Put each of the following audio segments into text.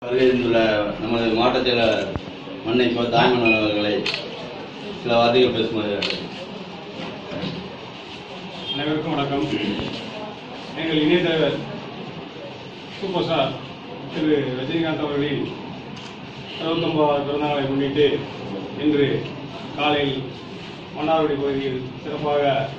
வருகை இருந்துள்ள நமது மாவட்டத்தில் மண்ணை இப்போ தாய்மன் அவர்களை சில வார்த்தைகள் பேசுமாறு அனைவருக்கும் வணக்கம் எங்கள் இணைய தலைவர் சூப்பர் ஸ்டார் திரு ரஜினிகாந்த் அவர்களின் அறுபத்தொன்பதாவது பிறந்தநாளை முன்னிட்டு இன்று காலையில் மன்னார்குடி பகுதியில் சிறப்பாக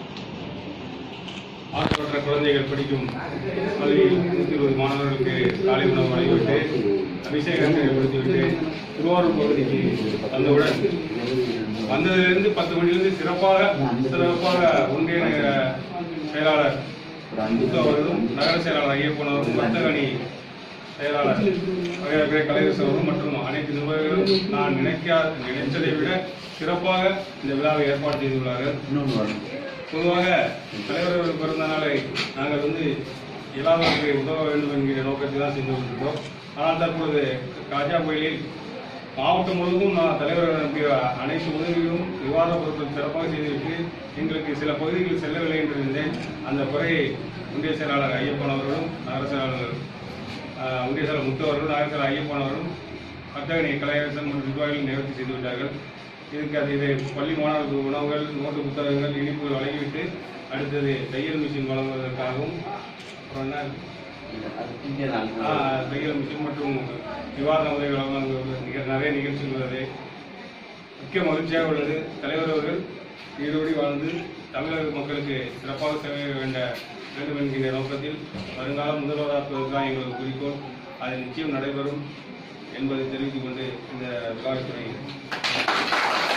ஆற்றப்பட்ட குழந்தைகள் படிக்கும் பள்ளியில் நூற்றி இருபது மாணவர்களுக்கு காலை உணவு வழங்கிவிட்டு அபிஷேகத்தை ஏற்படுத்திவிட்டு திருவாரூர் பகுதிக்கு வந்தவுடன் வந்ததிலிருந்து பத்து மணியிலிருந்து சிறப்பாக சிறப்பாக ஒன்றிய நகர செயலாளர் முத்து அவர்களும் நகர செயலாளர் ஐயப்பன் அவர்களும் வர்த்தகணி செயலாளர் வகையறை கலைஞர் அவர்களும் மற்றும் அனைத்து நிர்வாகிகளும் நான் நினைக்க நினைத்ததை விட சிறப்பாக இந்த விழாவை ஏற்பாடு செய்துள்ளார்கள் பொதுவாக தலைவர் அவர்கள் பிறந்த நாளை நாங்கள் வந்து இயலாதவர்களுக்கு உதவ வேண்டும் என்கிற நோக்கத்தில் தான் சென்று கொண்டிருக்கிறோம் ஆனால் தற்பொழுது காஜா புயலில் மாவட்டம் முழுவதும் நான் தலைவர் அனுப்பிய அனைத்து உதவிகளும் நிவாரணப் பொருட்கள் சிறப்பாக செய்துவிட்டு எங்களுக்கு சில பகுதிகளில் செல்லவில்லை என்று இருந்தேன் அந்த குறையை ஒன்றிய செயலாளர் ஐயப்பன் அவர்களும் நகர செயலாளர் ஆஹ், ஒன்றிய செயலாளர் முத்து அவர்களும் நகர செயலாளர் ஐயப்பன் அவர்களும் அத்தகனி கலையரசன் மற்றும் நிர்வாகிகள் நிவர்த்தி செய்து விட்டார்கள் இதுக்கு அது இது பள்ளி மாணவர்களுக்கு உணவுகள் நோட்டு புத்தகங்கள் இனிப்புகள் வழங்கிவிட்டு அடுத்தது தையல் மிஷின் வழங்குவதற்காகவும் அப்புறம் என்ன ஆஹ், தையல் மிஷின் மற்றும் நிவாரண உதவிகள் வழங்குவது நிக- நிறைய நிகழ்ச்சிகள் உள்ளது முக்கிய மகிழ்ச்சியாக உள்ளது தலைவர் அவர்கள் ஈடுபடி வாழ்ந்து தமிழக மக்களுக்கு சிறப்பாக சேவை வேண்ட வேண்டும் என்கிற நோக்கத்தில் வருங்கால முதல்வராக்குவதுதான் எங்களது குறிக்கோள் அது நிச்சயம் நடைபெறும் என்பதை தெரிவித்துக் கொண்டு இந்த விழாவை தொடங்குகிறேன்